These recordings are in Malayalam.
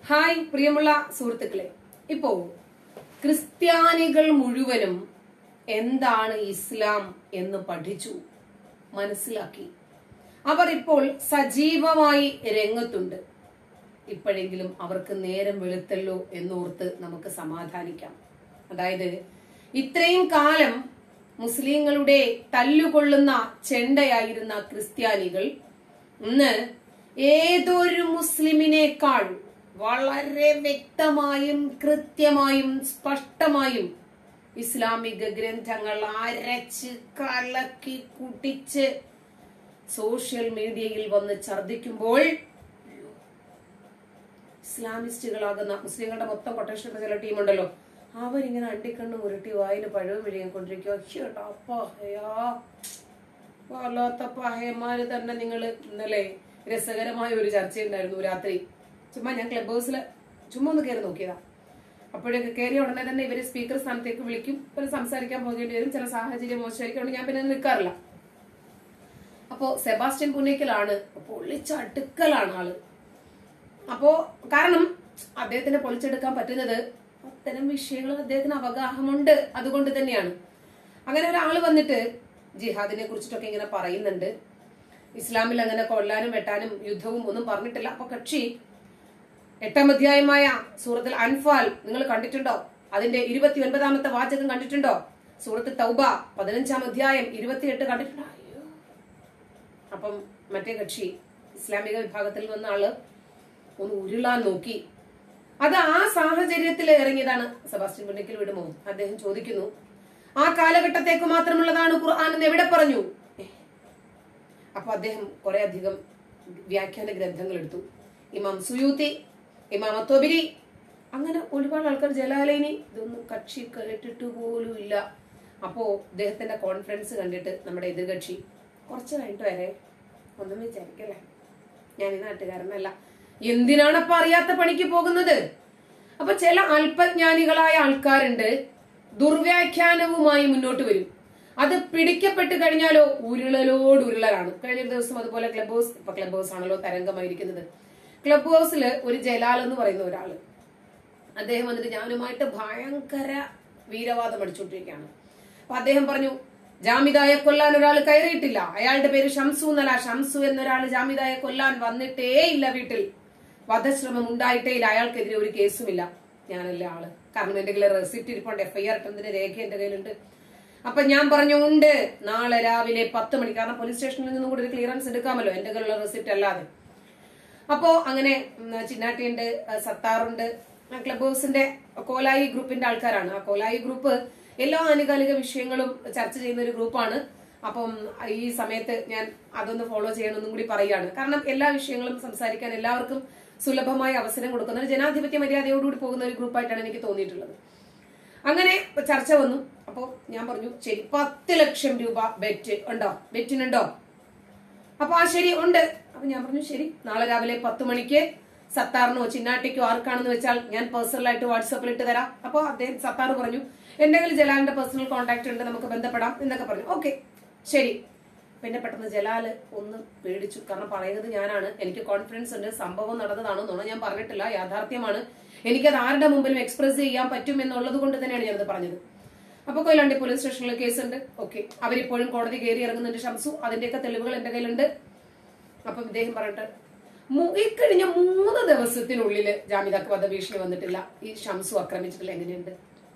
ഹായ് പ്രിയമുള്ള സുഹൃത്തുക്കളെ ഇപ്പോ ക്രിസ്ത്യാനികൾ മുഴുവനും എന്താണ് ഇസ്ലാം എന്ന് പഠിച്ചു മനസ്സിലാക്കി അവർ ഇപ്പോൾ സജീവമായി രംഗത്തുണ്ട് ഇപ്പോഴെങ്കിലും അവർക്ക് നേരം വെളുത്തല്ലോ എന്നോർത്ത് നമുക്ക് സമാധാനിക്കാം അതായത് ഇത്രയും കാലം മുസ്ലിങ്ങളുടെ തല്ലുകൊള്ളുന്ന ചെണ്ടയായിരുന്ന ക്രിസ്ത്യാനികൾ ഇന്ന് ഏതൊരു മുസ്ലിമിനേക്കാൾ വളരെ വ്യക്തമായും കൃത്യമായും സ്പഷ്ടമായും ഇസ്ലാമിക ഗ്രന്ഥങ്ങൾ അരച്ച് കലക്കി കുട്ടിച്ച് സോഷ്യൽ മീഡിയയിൽ വന്ന് ഛർദിക്കുമ്പോൾ ഇസ്ലാമിസ്റ്റുകളാകുന്ന മുസ്ലിങ്ങളുടെ മൊത്തം കൊട്ടേഷൻ ചില ടീമുണ്ടല്ലോ അവരിങ്ങനെ അണ്ടിക്കണ്ണ് ഉരുട്ടി വായിന് പഴവും വിഴിയാൻ കൊണ്ടിരിക്കുക ചേട്ടാ പഹയാ വല്ലാത്ത പഹയന്മാര് തന്നെ നിങ്ങൾ ഇന്നലെ രസകരമായ ഒരു ചർച്ചയുണ്ടായിരുന്നു രാത്രി ചുമ്മാ ഞാൻ ക്ലബ് ഹൗസിൽ ചുമ്മാ ഒന്ന് കയറി നോക്കിയതാ അപ്പോഴൊക്കെ കയറിയ ഉടനെ തന്നെ ഇവര് സ്പീക്കർ സ്ഥാനത്തേക്ക് വിളിക്കും പിന്നെ സംസാരിക്കാൻ പോകേണ്ടി വരും ചില സാഹചര്യം മോശമായിരിക്കും അതുകൊണ്ട് ഞാൻ പിന്നെ നിൽക്കാറില്ല അപ്പോ സെബാസ്റ്റ്യൻ പുന്നേക്കലാണ് പൊളിച്ചടുക്കലാണ് ആള് അപ്പോ കാരണം അദ്ദേഹത്തിന് പൊളിച്ചെടുക്കാൻ പറ്റുന്നത് അത്തരം വിഷയങ്ങൾ അദ്ദേഹത്തിന് അവഗാഹമുണ്ട് അതുകൊണ്ട് തന്നെയാണ് അങ്ങനെ ഒരാൾ വന്നിട്ട് ജിഹാദിനെ കുറിച്ചിട്ടൊക്കെ ഇങ്ങനെ പറയുന്നുണ്ട് ഇസ്ലാമിൽ അങ്ങനെ കൊല്ലാനും വെട്ടാനും യുദ്ധവും ഒന്നും പറഞ്ഞിട്ടില്ല അപ്പൊ കക്ഷി എട്ടാം അധ്യായമായ സൂറത്തിൽ അൻഫാൽ നിങ്ങൾ കണ്ടിട്ടുണ്ടോ അതിന്റെ ഇരുപത്തി ഒൻപതാമത്തെ വാചകം കണ്ടിട്ടുണ്ടോ സൂറത്ത് തൗബ പതിനഞ്ചാം അധ്യായം ഇരുപത്തിയെട്ട് കണ്ടിട്ടുണ്ടോ അയ്യോ അപ്പം മറ്റേ കക്ഷി ഇസ്ലാമിക വിഭാഗത്തിൽ വന്ന ആള് ഒന്ന് ഉരുളാൻ നോക്കി അത് ആ സാഹചര്യത്തിൽ ഇറങ്ങിയതാണ് സെബാസ്റ്റ്യൻ പുന്നക്കൽ വിടുമോ അദ്ദേഹം ചോദിക്കുന്നു ആ കാലഘട്ടത്തേക്ക് മാത്രമുള്ളതാണ് ഖുർആൻ എന്ന് എവിടെ പറഞ്ഞു അപ്പൊ അദ്ദേഹം കുറെ അധികം വ്യാഖ്യാന ഗ്രന്ഥങ്ങൾ എടുത്തു ഇമാം സുയൂത്തി ഇമാം അത്തോബിരി അങ്ങനെ ഒരുപാട് ആൾക്കാർ ജലാലയിനി ഇതൊന്നും കക്ഷി കേട്ടിട്ട് പോലും ഇല്ല അപ്പോ അദ്ദേഹത്തിന്റെ കോൺഫറൻസ് കണ്ടിട്ട് നമ്മുടെ എതിർകക്ഷി കുറച്ച് കഴിഞ്ഞിട്ട് വരെ ഒന്നും വിചാരിക്കല്ലേ ഞാൻ ഈ നാട്ടുകാരനല്ല എന്തിനാണപ്പോ അറിയാത്ത പണിക്ക് പോകുന്നത് അപ്പൊ ചില അല്പജ്ഞാനികളായ ആൾക്കാരുണ്ട് ദുർവ്യാഖ്യാനവുമായി മുന്നോട്ട് വരും അത് പിടിക്കപ്പെട്ട് കഴിഞ്ഞാലോ ഉരുളലോട് ഉരുളലാണ് കഴിഞ്ഞ ദിവസം അതുപോലെ ക്ലബ് ഹൗസ് ഇപ്പൊ ക്ലബ് ഹൗസ് ആണല്ലോ തരംഗമായിരിക്കുന്നത് ക്ലബ് ഹൗസിൽ ഒരു ജലാൽ എന്ന് പറയുന്ന ഒരാള് അദ്ദേഹം വന്നിട്ട് ഞാനുമായിട്ട് ഭയങ്കര വീരവാദം അടിച്ചുകൊണ്ടിരിക്കുകയാണ് അപ്പൊ അദ്ദേഹം പറഞ്ഞു ജാമിദായെ കൊല്ലാൻ ഒരാൾ കയറിയിട്ടില്ല അയാളുടെ പേര് ഷംസു എന്നല്ല ഷംസു എന്നൊരാൾ ജാമിദായെ കൊല്ലാൻ വന്നിട്ടേ ഇല്ല വീട്ടിൽ വധശ്രമം ഉണ്ടായിട്ടേ ഇല്ല അയാൾക്കെതിരെ ഒരു കേസുമില്ല ഞാനല്ല ആള് കാരണം എന്റെ കയ്യിൽ റെസിപ്റ്റ് ഇരിപ്പുണ്ട് എഫ്ഐആർ ഇട്ടതിന്റെ രേഖ എന്റെ കയ്യിലുണ്ട് അപ്പൊ ഞാൻ പറഞ്ഞു ഉണ്ട് നാളെ രാവിലെ പത്ത് മണി കാരണം പോലീസ് സ്റ്റേഷനിൽ നിന്നും കൂടി ഒരു ക്ലിയറൻസ് എടുക്കാമല്ലോ എന്റെ കയ്യിലുള്ള റെസിപ്റ്റ് അല്ലാതെ അപ്പോ അങ്ങനെ ഉം, ചിന്നാട്ടിയുണ്ട് ആ, സത്താറുണ്ട് ആ, ക്ലബ് ഹൗസിന്റെ കോലായി ഗ്രൂപ്പിന്റെ ആൾക്കാരാണ് ആ കോലായി ഗ്രൂപ്പ് എല്ലാ ആനുകാലിക വിഷയങ്ങളും ചർച്ച ചെയ്യുന്ന ഒരു ഗ്രൂപ്പാണ് അപ്പം ഈ സമയത്ത് ഞാൻ അതൊന്ന് ഫോളോ ചെയ്യണമെന്നും കൂടി പറയുകയാണ് കാരണം എല്ലാ വിഷയങ്ങളും സംസാരിക്കാൻ എല്ലാവർക്കും സുലഭമായ അവസരം കൊടുക്കുന്ന ഒരു ജനാധിപത്യ മര്യാദയോടുകൂടി പോകുന്ന ഒരു ഗ്രൂപ്പായിട്ടാണ് എനിക്ക് തോന്നിയിട്ടുള്ളത് അങ്ങനെ ചർച്ച വന്നു അപ്പോ ഞാൻ പറഞ്ഞു ശരി പത്ത് ലക്ഷം രൂപ ബെറ്റ് ഉണ്ടോ ബെറ്റിനുണ്ടോ അപ്പൊ ആ ശരി ഉണ്ട് അപ്പൊ ഞാൻ പറഞ്ഞു ശരി നാളെ രാവിലെ പത്ത് മണിക്ക് സത്താറിനോ ചിന്നാട്ടിക്കോ ആർക്കാണെന്ന് വെച്ചാൽ ഞാൻ പേഴ്സണലായിട്ട് വാട്സാപ്പിൽ ഇട്ട് തരാം അപ്പൊ അദ്ദേഹം സത്താർ പറഞ്ഞു എന്റെ കയ്യിൽ ജലാലിന്റെ പേഴ്സണൽ കോൺടാക്ട് ഉണ്ട് നമുക്ക് ബന്ധപ്പെടാം എന്നൊക്കെ പറഞ്ഞു ഓക്കെ ശരി പിന്നെ പെട്ടെന്ന് ജലാല് ഒന്ന് പേടിച്ചു കാരണം പറയുന്നത് ഞാനാണ് എനിക്ക് കോൺഫിഡൻസ് ഉണ്ട് സംഭവം നടന്നതാണെന്നാണ് ഞാൻ പറഞ്ഞിട്ടില്ല യാഥാർത്ഥ്യമാണ് എനിക്കത് ആരുടെ മുമ്പിലും എക്സ്പ്രസ് ചെയ്യാൻ പറ്റും എന്നുള്ളത് കൊണ്ട് തന്നെയാണ് ഞാനത് പറഞ്ഞത് അപ്പൊ കൊയിലാണ്ടി പോലീസ് സ്റ്റേഷനിൽ കേസുണ്ട് ഓക്കെ അവരിപ്പോഴും കോടതി കയറി ഇറങ്ങുന്നുണ്ട് ഷംസു അതിന്റെയൊക്കെ തെളിവുകൾ എന്റെ കയ്യിലുണ്ട് അപ്പം ഇദ്ദേഹം പറഞ്ഞിട്ട് മു- ഈ കഴിഞ്ഞ മൂന്ന് ദിവസത്തിനുള്ളിൽ ജാമ്യതാക്ക് വധഭീഷണി വന്നിട്ടില്ല ഈ ഷംസു ആക്രമിച്ചിട്ടില്ല എങ്ങനെയുണ്ട്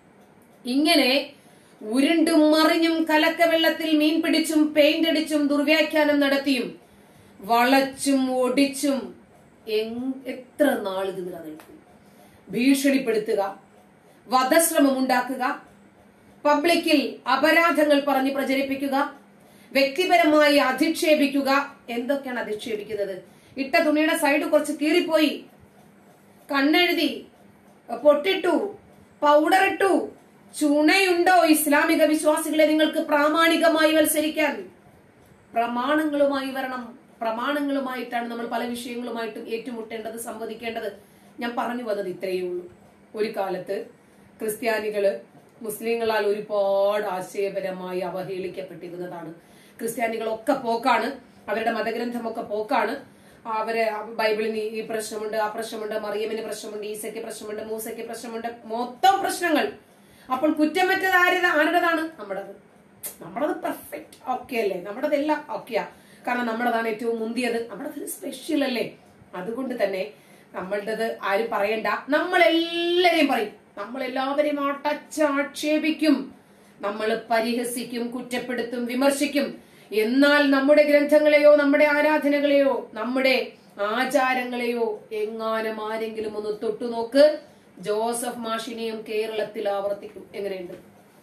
ഇങ്ങനെ ഉരുണ്ടും മറിഞ്ഞും കലക്ക വെള്ളത്തിൽ മീൻ പിടിച്ചും പെയിന്റ് അടിച്ചും ദുർവ്യാഖ്യാനം നടത്തിയും വളച്ചും ഒടിച്ചും എങ്- എത്ര നാൾ ഇത് നിലനിൽക്കും ഭീഷണിപ്പെടുത്തുക വധശ്രമം ഉണ്ടാക്കുക പബ്ലിക്കിൽ അപരാധങ്ങൾ പറഞ്ഞ് പ്രചരിപ്പിക്കുക വ്യക്തിപരമായി അധിക്ഷേപിക്കുക എന്തൊക്കെയാണ് അധിക്ഷേപിക്കുന്നത് ഇട്ട തുണിയുടെ സൈഡ് കുറച്ച് കീറിപ്പോയി കണ്ണെഴുതി പൊട്ടിട്ടു പൗഡർ ഇട്ടു ചുണയുണ്ടോ ഇസ്ലാമിക വിശ്വാസികളെ നിങ്ങൾക്ക് പ്രാമാണികമായി മത്സരിക്കാൻ പ്രമാണങ്ങളുമായി വരണം പ്രമാണങ്ങളുമായിട്ടാണ് നമ്മൾ പല വിഷയങ്ങളുമായിട്ടും ഏറ്റുമുട്ടേണ്ടത് സംവദിക്കേണ്ടത് ഞാൻ പറഞ്ഞു വന്നത് ഇത്രയേ ഉള്ളൂ ഒരു കാലത്ത് ക്രിസ്ത്യാനികള് മുസ്ലിങ്ങളാൽ ഒരുപാട് ആശയപരമായി അവഹേളിക്കപ്പെട്ടിരുന്നതാണ് ക്രിസ്ത്യാനികളൊക്കെ പോക്കാണ് അവരുടെ മതഗ്രന്ഥമൊക്കെ പോക്കാണ് അവരെ ബൈബിളിന് ഈ പ്രശ്നമുണ്ട് ആ പ്രശ്നമുണ്ട് മറിയമിന് പ്രശ്നമുണ്ട് ഈസയ്ക്ക് പ്രശ്നമുണ്ട് മൂസയ്ക്ക് പ്രശ്നമുണ്ട് മൊത്തം പ്രശ്നങ്ങൾ അപ്പോൾ കുറ്റമറ്റത് ആരുടെ ആരുടേതാണ് നമ്മുടേത് നമ്മുടേത് പെർഫെക്റ്റ് ഓക്കെ അല്ലേ നമ്മുടേതെല്ലാം ഓക്കെയാ കാരണം നമ്മുടേതാണ് ഏറ്റവും മുന്തിയത് നമ്മുടേത് സ്പെഷ്യൽ അല്ലേ അതുകൊണ്ട് തന്നെ നമ്മളുടേത് ആരും പറയണ്ട നമ്മളെല്ലാരെയും പറയും നമ്മളെല്ലാവരെയും അടച്ച് ആക്ഷേപിക്കും നമ്മൾ പരിഹസിക്കും കുറ്റപ്പെടുത്തും വിമർശിക്കും എന്നാൽ നമ്മുടെ ഗ്രന്ഥങ്ങളെയോ നമ്മുടെ ആരാധനകളെയോ നമ്മുടെ ആചാരങ്ങളെയോ എങ്ങാനും ആരെങ്കിലും ഒന്ന് തൊട്ടു നോക്ക് ജോസഫ് മാഷിനെയും കേരളത്തിൽ ആവർത്തിക്കും എങ്ങനെയുണ്ട്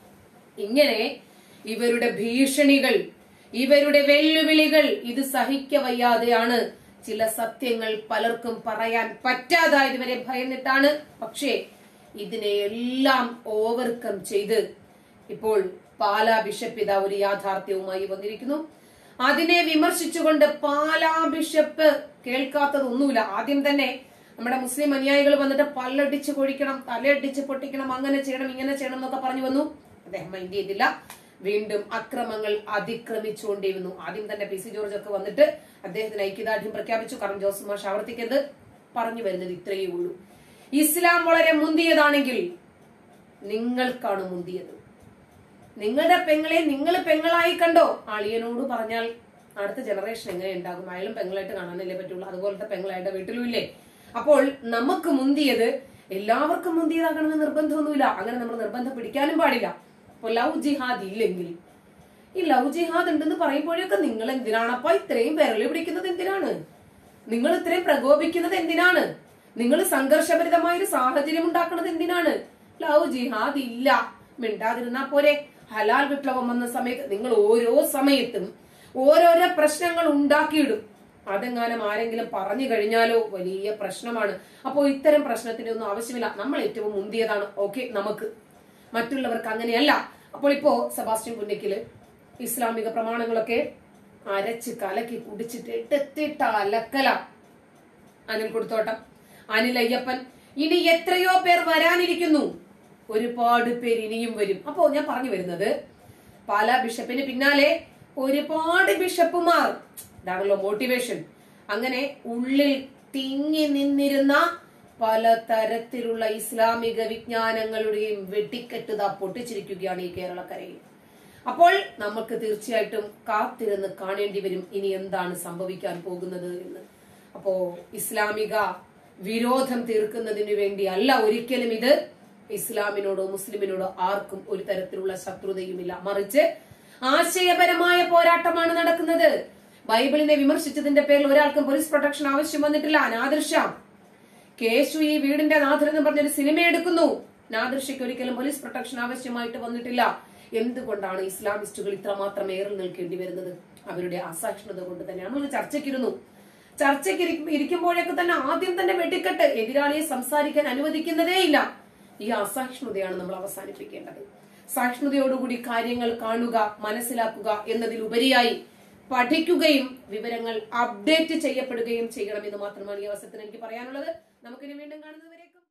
ഇങ്ങനെ ഇവരുടെ ഭീഷണികൾ ഇവരുടെ വെല്ലുവിളികൾ ഇത് സഹിക്കവയ്യാതെയാണ് ചില സത്യങ്ങൾ പലർക്കും പറയാൻ പറ്റാതായത് വരെ ഭയന്നിട്ടാണ് പക്ഷേ ഇതിനെ എല്ലാം ഓവർകം ചെയ്ത് ഇപ്പോൾ പാലാ ബിഷപ്പ് ഇതാ ഒരു യാഥാർത്ഥ്യവുമായി വന്നിരിക്കുന്നു അതിനെ വിമർശിച്ചുകൊണ്ട് പാലാ ബിഷപ്പ് കേൾക്കാത്തതൊന്നുമില്ല ആദ്യം തന്നെ നമ്മുടെ മുസ്ലിം അനുയായികൾ വന്നിട്ട് പല്ലടിച്ച് കൊഴിക്കണം തലയടിച്ച് പൊട്ടിക്കണം അങ്ങനെ ചെയ്യണം ഇങ്ങനെ ചെയ്യണം എന്നൊക്കെ പറഞ്ഞു വന്നു അദ്ദേഹം മൈൻഡ് ചെയ്തില്ല വീണ്ടും അക്രമങ്ങൾ അതിക്രമിച്ചുകൊണ്ടേ വന്നു ആദ്യം തന്നെ പി സി ജോർജ് ഒക്കെ വന്നിട്ട് അദ്ദേഹത്തിന് ഐക്യദാർഢ്യം പ്രഖ്യാപിച്ചു കാരണം ജോസഫ് മാഷ് ആവർത്തിക്കരുത് പറഞ്ഞു വരുന്നത് ഇത്രയേ ഉള്ളൂ ഇസ്ലാം വളരെ മുന്തിയതാണെങ്കിൽ നിങ്ങൾക്കാണ് മുന്തിയത് നിങ്ങളുടെ പെങ്ങളെ നിങ്ങൾ പെങ്ങളായി കണ്ടോ അളിയനോട് പറഞ്ഞാൽ അടുത്ത ജനറേഷൻ എങ്ങനെ ഉണ്ടാകും അയാളും പെങ്ങളായിട്ട് കാണാനല്ലേ പറ്റുള്ളൂ അതുപോലത്തെ പെങ്ങളായിട്ട് വീട്ടിലും ഇല്ലേ അപ്പോൾ നമുക്ക് മുന്തിയത് എല്ലാവർക്കും മുന്തിയതാകണമെന്ന് നിർബന്ധമൊന്നുമില്ല അങ്ങനെ നമ്മൾ നിർബന്ധം പിടിക്കാനും പാടില്ല അപ്പോൾ ലവ് ജിഹാദ് ഇല്ലെങ്കിൽ ഈ ലവ് ജിഹാദ് ഉണ്ടെന്ന് പറയുമ്പോഴൊക്കെ നിങ്ങൾ എന്തിനാണപ്പ ഇത്രയും വിരല് പിടിക്കുന്നത് എന്തിനാണ് നിങ്ങൾ ഇത്രയും പ്രകോപിക്കുന്നത് എന്തിനാണ് നിങ്ങൾ സംഘർഷഭരിതമായ ഒരു സാഹചര്യം ഉണ്ടാക്കുന്നത് എന്തിനാണ് ലവ് ജിഹാദ് ഇല്ല മിണ്ടാതിരുന്നാ പോരെ ഹലാൽ വിപ്ലവം വന്ന സമയത്ത് നിങ്ങൾ ഓരോ സമയത്തും ഓരോരോ പ്രശ്നങ്ങൾ ഉണ്ടാക്കിയിടും അതെങ്ങാനും ആരെങ്കിലും പറഞ്ഞു കഴിഞ്ഞാലോ വലിയ പ്രശ്നമാണ് അപ്പോൾ ഇത്തരം പ്രശ്നത്തിന്റെ ഒന്നും ആവശ്യമില്ല നമ്മൾ ഏറ്റവും മുന്തിയതാണ് ഓക്കെ നമുക്ക് മറ്റുള്ളവർക്ക് അങ്ങനെയല്ല അപ്പോൾ ഇപ്പോ സെബാസ്റ്റ്യൻ പുന്നയ്ക്കില് ഇസ്ലാമിക പ്രമാണങ്ങളൊക്കെ അരച്ച് കലക്കി കുടിച്ചിട്ട് എടുത്തിട്ട അലക്കല അനിൽ കൊടുത്തോട്ടം അനിൽ അയ്യപ്പൻ ഇനി എത്രയോ പേർ വരാനിരിക്കുന്നു ഒരുപാട് പേര് ഇനിയും വരും അപ്പോ ഞാൻ പറഞ്ഞു വരുന്നത് പാലാ ബിഷപ്പിന് പിന്നാലെ ഒരുപാട് ബിഷപ്പുമാർ ഇതാണല്ലോ മോട്ടിവേഷൻ അങ്ങനെ ഉള്ളിൽ തിങ്ങി നിന്നിരുന്ന പല തരത്തിലുള്ള ഇസ്ലാമിക വിജ്ഞാനങ്ങളുടെയും വെട്ടിക്കെട്ട് ദാ പൊട്ടിച്ചിരിക്കുകയാണ് ഈ കേരളക്കരയിൽ അപ്പോൾ നമുക്ക് തീർച്ചയായിട്ടും കാത്തിരുന്ന് കാണേണ്ടി വരും ഇനി എന്താണ് സംഭവിക്കാൻ പോകുന്നത് എന്ന് അപ്പോ ഇസ്ലാമിക വിരോധം തീർക്കുന്നതിന് വേണ്ടി അല്ല ഒരിക്കലും ഇത് ഇസ്ലാമിനോടോ മുസ്ലിമിനോടോ ആർക്കും ഒരു തരത്തിലുള്ള ശത്രുതയുമില്ല മറിച്ച് ആശയപരമായ പോരാട്ടമാണ് നടക്കുന്നത് ബൈബിളിനെ വിമർശിച്ചതിന്റെ പേരിൽ ഒരാൾക്കും പോലീസ് പ്രൊട്ടക്ഷൻ ആവശ്യം വന്നിട്ടില്ല നാദൃശ കേശു ഈ വീടിന്റെ നാഥൻ എന്ന് പറഞ്ഞൊരു സിനിമ എടുക്കുന്നു നാദൃശയ്ക്ക് ഒരിക്കലും പോലീസ് പ്രൊട്ടക്ഷൻ ആവശ്യമായിട്ട് വന്നിട്ടില്ല എന്തുകൊണ്ടാണ് ഇസ്ലാമിസ്റ്റുകൾ ഇത്രമാത്രം ഏറിൽ നിൽക്കേണ്ടി വരുന്നത് അവരുടെ അസഹിഷ്ണുത കൊണ്ട് തന്നെയാണ് നമ്മൾ ചർച്ചയ്ക്കിരുന്നു ചർച്ചയ്ക്ക് ഇരി- ഇരിക്കുമ്പോഴൊക്കെ തന്നെ ആദ്യം തന്നെ വെട്ടിക്കെട്ട് എതിരാളിയെ സംസാരിക്കാൻ അനുവദിക്കുന്നതേ ഇല്ല ഈ അസഹിഷ്ണുതയാണ് നമ്മൾ അവസാനിപ്പിക്കേണ്ടത് സഹിഷ്ണുതയോടുകൂടി കാര്യങ്ങൾ കാണുക മനസ്സിലാക്കുക എന്നതിലുപരിയായി പഠിക്കുകയും വിവരങ്ങൾ അപ്ഡേറ്റ് ചെയ്യപ്പെടുകയും ചെയ്യണമെന്ന് മാത്രമാണ് ഈ അവസരത്തിൽ എനിക്ക് പറയാനുള്ളത് നമുക്കിനി വീണ്ടും കാണുന്നവരെ